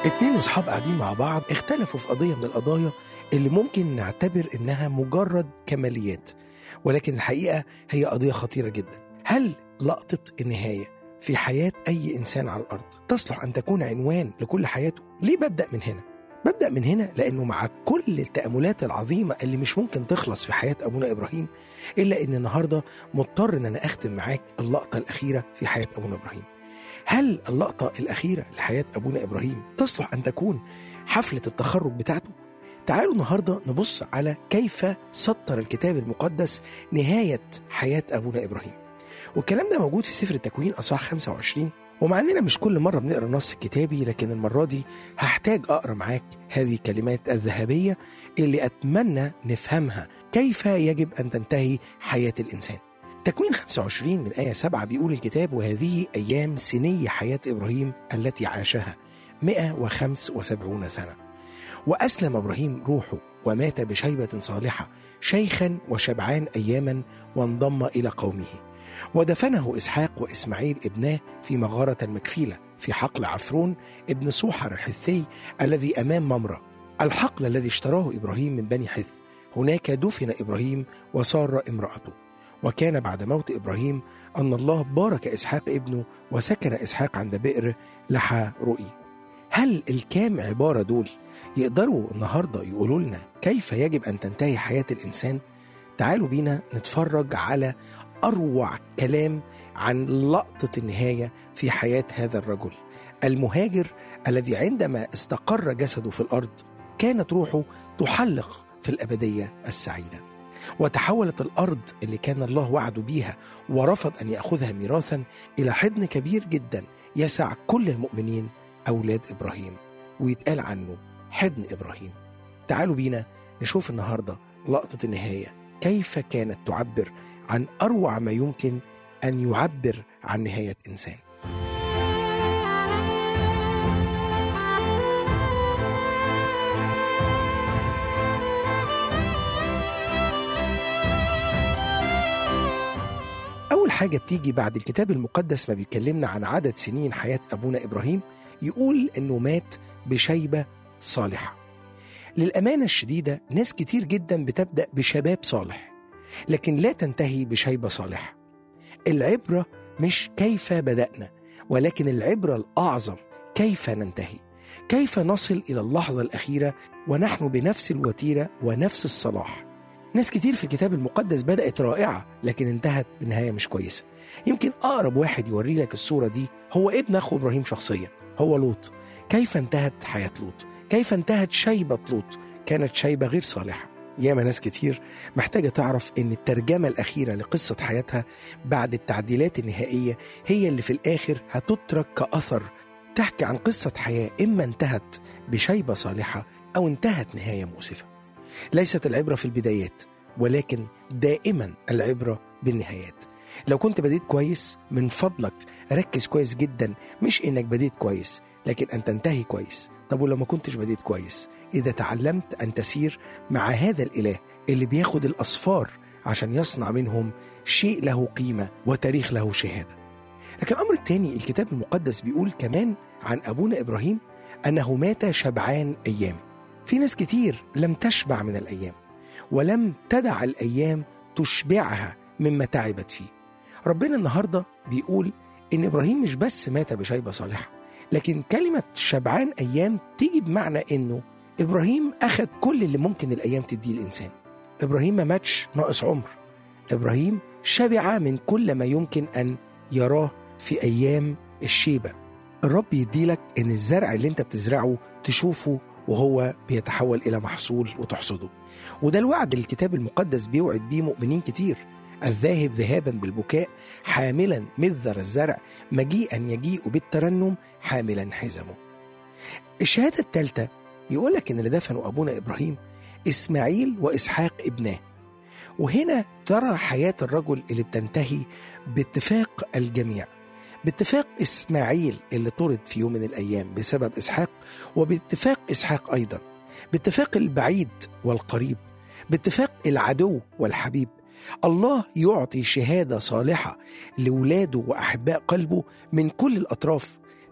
اتنين اصحاب قاعدين مع بعض اختلفوا في قضيه من القضايا اللي ممكن نعتبر انها مجرد كماليات ولكن الحقيقه هي قضيه خطيره جدا هل لقطه النهايه في حياه اي انسان على الارض تصلح ان تكون عنوان لكل حياته ليه ببدا من هنا ببدا من هنا لانه مع كل التاملات العظيمه اللي مش ممكن تخلص في حياه ابونا ابراهيم الا ان النهارده مضطر ان انا اختم معاك اللقطه الاخيره في حياه ابونا ابراهيم هل اللقطة الأخيرة لحياة أبونا إبراهيم تصلح أن تكون حفلة التخرج بتاعته؟ تعالوا النهاردة نبص على كيف سطر الكتاب المقدس نهاية حياة أبونا إبراهيم والكلام ده موجود في سفر التكوين أصحاح 25 ومع اننا مش كل مره بنقرا النص الكتابي لكن المره دي هحتاج اقرا معاك هذه الكلمات الذهبيه اللي اتمنى نفهمها كيف يجب ان تنتهي حياه الانسان. تكوين 25 من آية 7 بيقول الكتاب وهذه أيام سني حياة إبراهيم التي عاشها 175 سنة وأسلم إبراهيم روحه ومات بشيبة صالحة شيخا وشبعان أياما وانضم إلى قومه ودفنه إسحاق وإسماعيل ابناه في مغارة المكفيلة في حقل عفرون ابن صوحر الحثي الذي أمام ممرة الحقل الذي اشتراه إبراهيم من بني حث هناك دفن إبراهيم وصار امرأته وكان بعد موت ابراهيم ان الله بارك اسحاق ابنه وسكن اسحاق عند بئر لحى رؤي. هل الكام عباره دول يقدروا النهارده يقولوا لنا كيف يجب ان تنتهي حياه الانسان؟ تعالوا بينا نتفرج على اروع كلام عن لقطه النهايه في حياه هذا الرجل. المهاجر الذي عندما استقر جسده في الارض كانت روحه تحلق في الابديه السعيده. وتحولت الارض اللي كان الله وعده بيها ورفض ان ياخذها ميراثا الى حضن كبير جدا يسع كل المؤمنين اولاد ابراهيم ويتقال عنه حضن ابراهيم. تعالوا بينا نشوف النهارده لقطه النهايه كيف كانت تعبر عن اروع ما يمكن ان يعبر عن نهايه انسان. أول حاجة بتيجي بعد الكتاب المقدس ما بيكلمنا عن عدد سنين حياة أبونا إبراهيم يقول إنه مات بشيبة صالحة للأمانة الشديدة ناس كتير جدا بتبدأ بشباب صالح لكن لا تنتهي بشيبة صالحة العبرة مش كيف بدأنا ولكن العبرة الأعظم كيف ننتهي كيف نصل إلى اللحظة الأخيرة ونحن بنفس الوتيرة ونفس الصلاح ناس كتير في الكتاب المقدس بدأت رائعة لكن انتهت بنهاية مش كويسة يمكن أقرب واحد يوري لك الصورة دي هو ابن أخو إبراهيم شخصيا هو لوط كيف انتهت حياة لوط كيف انتهت شيبة لوط كانت شيبة غير صالحة ياما ناس كتير محتاجة تعرف إن الترجمة الأخيرة لقصة حياتها بعد التعديلات النهائية هي اللي في الآخر هتترك كأثر تحكي عن قصة حياة إما انتهت بشيبة صالحة أو انتهت نهاية مؤسفة ليست العبرة في البدايات ولكن دائما العبرة بالنهايات لو كنت بديت كويس من فضلك ركز كويس جدا مش انك بديت كويس لكن ان تنتهي كويس طب ولو ما كنتش بديت كويس اذا تعلمت ان تسير مع هذا الاله اللي بياخد الاصفار عشان يصنع منهم شيء له قيمة وتاريخ له شهادة لكن الأمر الثاني الكتاب المقدس بيقول كمان عن أبونا إبراهيم أنه مات شبعان أيام في ناس كتير لم تشبع من الأيام ولم تدع الأيام تشبعها مما تعبت فيه ربنا النهاردة بيقول إن إبراهيم مش بس مات بشيبة صالحة لكن كلمة شبعان أيام تيجي بمعنى إنه إبراهيم أخذ كل اللي ممكن الأيام تديه الإنسان إبراهيم ما ماتش ناقص عمر إبراهيم شبع من كل ما يمكن أن يراه في أيام الشيبة الرب يديلك إن الزرع اللي أنت بتزرعه تشوفه وهو بيتحول إلى محصول وتحصده وده الوعد اللي الكتاب المقدس بيوعد بيه مؤمنين كتير الذاهب ذهابا بالبكاء حاملا مذر الزرع مجيئا يجيء بالترنم حاملا حزمه الشهادة الثالثة يقولك إن اللي دفنوا أبونا إبراهيم إسماعيل وإسحاق ابناه وهنا ترى حياة الرجل اللي بتنتهي باتفاق الجميع باتفاق إسماعيل اللي طرد في يوم من الأيام بسبب إسحاق وباتفاق إسحاق أيضا باتفاق البعيد والقريب باتفاق العدو والحبيب الله يعطي شهادة صالحة لولاده وأحباء قلبه من كل الأطراف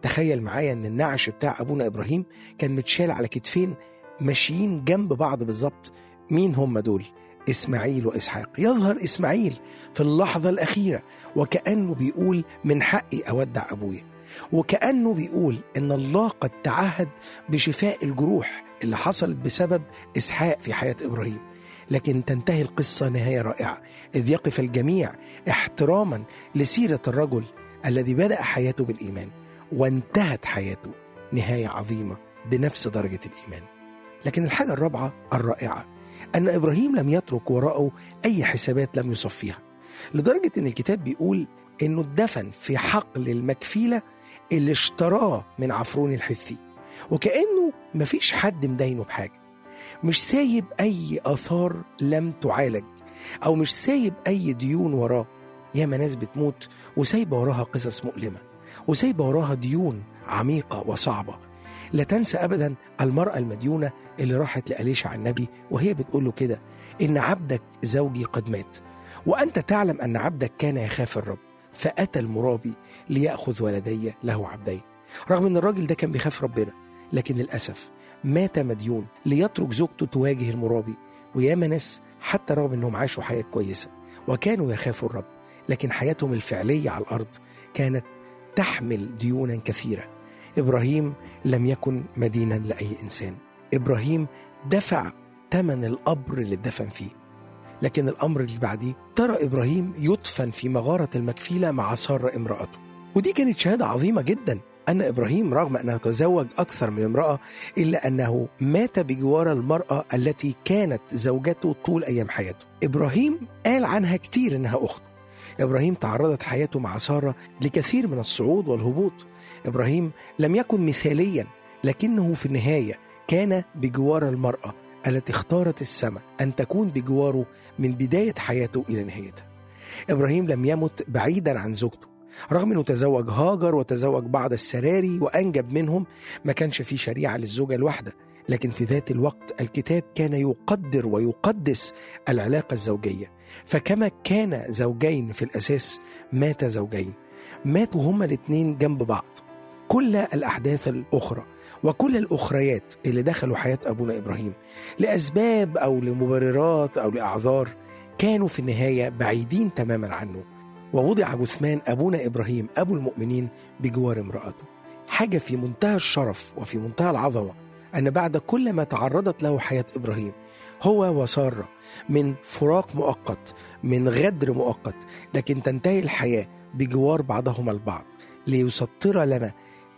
تخيل معايا ان النعش بتاع ابونا ابراهيم كان متشال على كتفين ماشيين جنب بعض بالظبط مين هم دول اسماعيل واسحاق يظهر اسماعيل في اللحظه الاخيره وكانه بيقول من حقي اودع ابويا وكانه بيقول ان الله قد تعهد بشفاء الجروح اللي حصلت بسبب اسحاق في حياه ابراهيم لكن تنتهي القصه نهايه رائعه اذ يقف الجميع احتراما لسيره الرجل الذي بدا حياته بالايمان وانتهت حياته نهايه عظيمه بنفس درجه الايمان لكن الحاجه الرابعه الرائعه ان ابراهيم لم يترك وراءه اي حسابات لم يصفيها لدرجه ان الكتاب بيقول انه اتدفن في حقل المكفيله اللي اشتراه من عفرون الحثي وكانه مفيش حد مدينه بحاجه مش سايب اي اثار لم تعالج او مش سايب اي ديون وراه ياما ناس بتموت وسايبه وراها قصص مؤلمه وسايبه وراها ديون عميقه وصعبه لا تنسى ابدا المراه المديونه اللي راحت لاليشع النبي وهي بتقول له كده ان عبدك زوجي قد مات وانت تعلم ان عبدك كان يخاف الرب فاتى المرابي لياخذ ولدي له عبدين رغم ان الراجل ده كان بيخاف ربنا لكن للاسف مات مديون ليترك زوجته تواجه المرابي وياما ناس حتى رغم انهم عاشوا حياه كويسه وكانوا يخافوا الرب لكن حياتهم الفعليه على الارض كانت تحمل ديونا كثيره ابراهيم لم يكن مدينا لاي انسان ابراهيم دفع ثمن القبر اللي اتدفن فيه لكن الامر اللي بعديه ترى ابراهيم يدفن في مغاره المكفيله مع ساره امراته ودي كانت شهاده عظيمه جدا ان ابراهيم رغم انه تزوج اكثر من امراه الا انه مات بجوار المراه التي كانت زوجته طول ايام حياته ابراهيم قال عنها كتير انها اخته ابراهيم تعرضت حياته مع ساره لكثير من الصعود والهبوط ابراهيم لم يكن مثاليا لكنه في النهايه كان بجوار المراه التي اختارت السماء ان تكون بجواره من بدايه حياته الى نهايتها ابراهيم لم يمت بعيدا عن زوجته رغم انه تزوج هاجر وتزوج بعض السراري وانجب منهم ما كانش في شريعه للزوجه الواحده لكن في ذات الوقت الكتاب كان يقدر ويقدس العلاقه الزوجيه فكما كان زوجين في الاساس مات زوجين ماتوا هما الاثنين جنب بعض كل الاحداث الاخرى وكل الاخريات اللي دخلوا حياه ابونا ابراهيم لاسباب او لمبررات او لاعذار كانوا في النهايه بعيدين تماما عنه ووضع جثمان ابونا ابراهيم ابو المؤمنين بجوار امراته حاجه في منتهى الشرف وفي منتهى العظمه ان بعد كل ما تعرضت له حياه ابراهيم هو وساره من فراق مؤقت من غدر مؤقت لكن تنتهي الحياه بجوار بعضهما البعض ليسطر لنا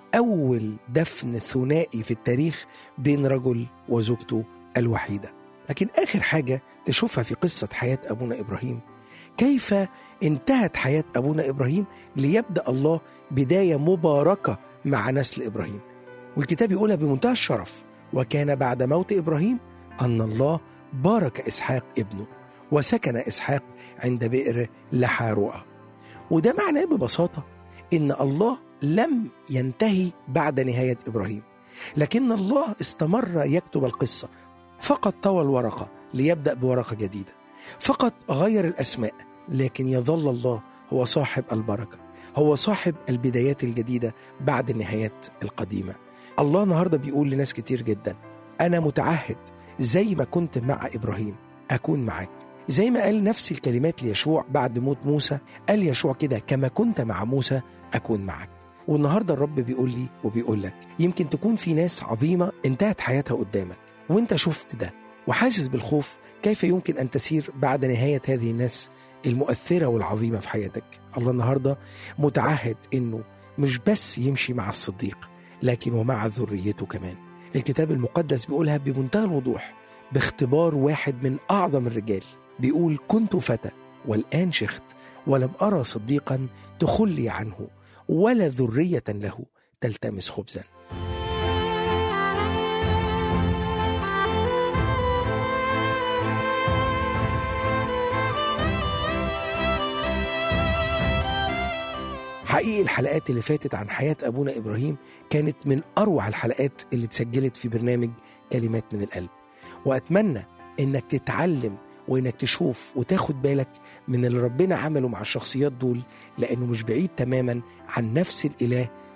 اول دفن ثنائي في التاريخ بين رجل وزوجته الوحيده لكن اخر حاجه تشوفها في قصه حياه ابونا ابراهيم كيف انتهت حياه ابونا ابراهيم ليبدا الله بدايه مباركه مع نسل ابراهيم والكتاب يقولها بمنتهى الشرف وكان بعد موت ابراهيم ان الله بارك اسحاق ابنه وسكن اسحاق عند بئر لحارؤه وده معناه ببساطه ان الله لم ينتهي بعد نهايه ابراهيم لكن الله استمر يكتب القصه فقط طوى الورقه ليبدا بورقه جديده فقط غير الاسماء لكن يظل الله هو صاحب البركه هو صاحب البدايات الجديده بعد النهايات القديمه الله النهارده بيقول لناس كتير جدا انا متعهد زي ما كنت مع ابراهيم اكون معاك زي ما قال نفس الكلمات ليشوع بعد موت موسى قال يشوع كده كما كنت مع موسى اكون معك والنهارده الرب بيقول لي وبيقول لك يمكن تكون في ناس عظيمه انتهت حياتها قدامك وانت شفت ده وحاسس بالخوف كيف يمكن ان تسير بعد نهايه هذه الناس المؤثره والعظيمه في حياتك الله النهارده متعهد انه مش بس يمشي مع الصديق لكن ومع ذريته كمان الكتاب المقدس بيقولها بمنتهى الوضوح باختبار واحد من اعظم الرجال بيقول كنت فتى والان شخت ولم ارى صديقا تخلي عنه ولا ذريه له تلتمس خبزا حقيقي الحلقات اللي فاتت عن حياة أبونا إبراهيم كانت من أروع الحلقات اللي اتسجلت في برنامج كلمات من القلب وأتمنى إنك تتعلم وإنك تشوف وتاخد بالك من اللي ربنا عمله مع الشخصيات دول لأنه مش بعيد تماما عن نفس الإله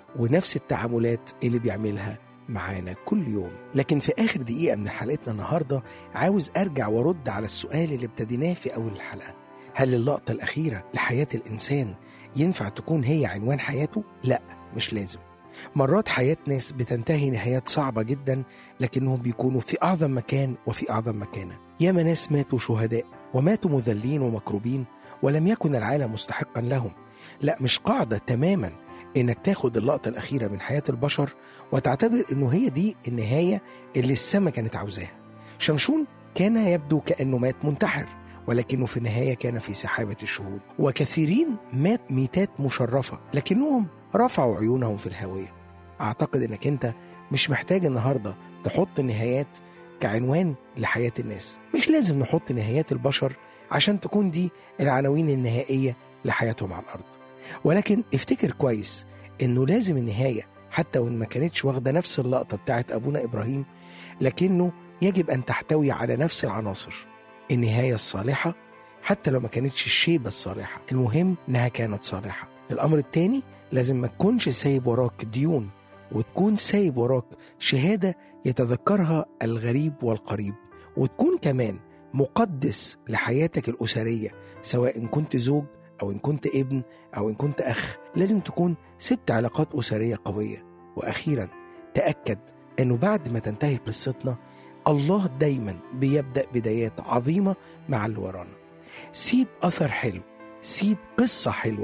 ونفس التعاملات اللي بيعملها معانا كل يوم لكن في آخر دقيقة من حلقتنا النهاردة عاوز أرجع وأرد على السؤال اللي ابتديناه في أول الحلقة هل اللقطة الأخيرة لحياة الإنسان ينفع تكون هي عنوان حياته؟ لا مش لازم مرات حياة ناس بتنتهي نهايات صعبة جدا لكنهم بيكونوا في أعظم مكان وفي أعظم مكانة ياما ناس ماتوا شهداء وماتوا مذلين ومكروبين ولم يكن العالم مستحقا لهم لا مش قاعدة تماما انك تاخد اللقطة الأخيرة من حياة البشر وتعتبر انه هي دي النهاية اللي السماء كانت عاوزاها شمشون كان يبدو كأنه مات منتحر ولكنه في النهاية كان في سحابة الشهود وكثيرين مات ميتات مشرفة لكنهم رفعوا عيونهم في الهاوية أعتقد أنك أنت مش محتاج النهاردة تحط النهايات كعنوان لحياة الناس مش لازم نحط نهايات البشر عشان تكون دي العناوين النهائية لحياتهم على الأرض ولكن افتكر كويس انه لازم النهايه حتى وان ما كانتش واخده نفس اللقطه بتاعت ابونا ابراهيم لكنه يجب ان تحتوي على نفس العناصر النهايه الصالحه حتى لو ما كانتش الشيبه الصالحه المهم انها كانت صالحه الامر الثاني لازم ما تكونش سايب وراك ديون وتكون سايب وراك شهاده يتذكرها الغريب والقريب وتكون كمان مقدس لحياتك الاسريه سواء إن كنت زوج أو إن كنت ابن أو إن كنت أخ لازم تكون سبت علاقات أسرية قوية وأخيرا تأكد أنه بعد ما تنتهي قصتنا الله دايما بيبدأ بدايات عظيمة مع اللي ورانا سيب أثر حلو سيب قصة حلوة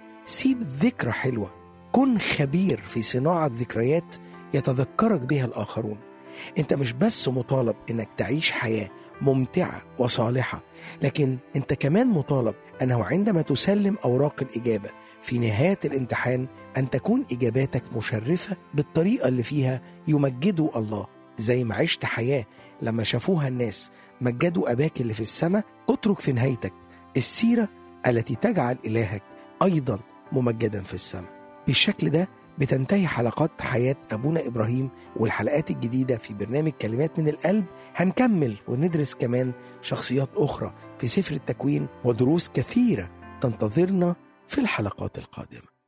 سيب ذكرى حلوة كن خبير في صناعة ذكريات يتذكرك بها الآخرون انت مش بس مطالب انك تعيش حياة ممتعة وصالحة لكن انت كمان مطالب انه عندما تسلم اوراق الاجابة في نهاية الامتحان ان تكون اجاباتك مشرفة بالطريقة اللي فيها يمجدوا الله زي ما عشت حياة لما شافوها الناس مجدوا اباك اللي في السماء اترك في نهايتك السيرة التي تجعل الهك ايضا ممجدا في السماء بالشكل ده بتنتهي حلقات حياة أبونا إبراهيم والحلقات الجديدة في برنامج كلمات من القلب هنكمل وندرس كمان شخصيات أخرى في سفر التكوين ودروس كثيرة تنتظرنا في الحلقات القادمة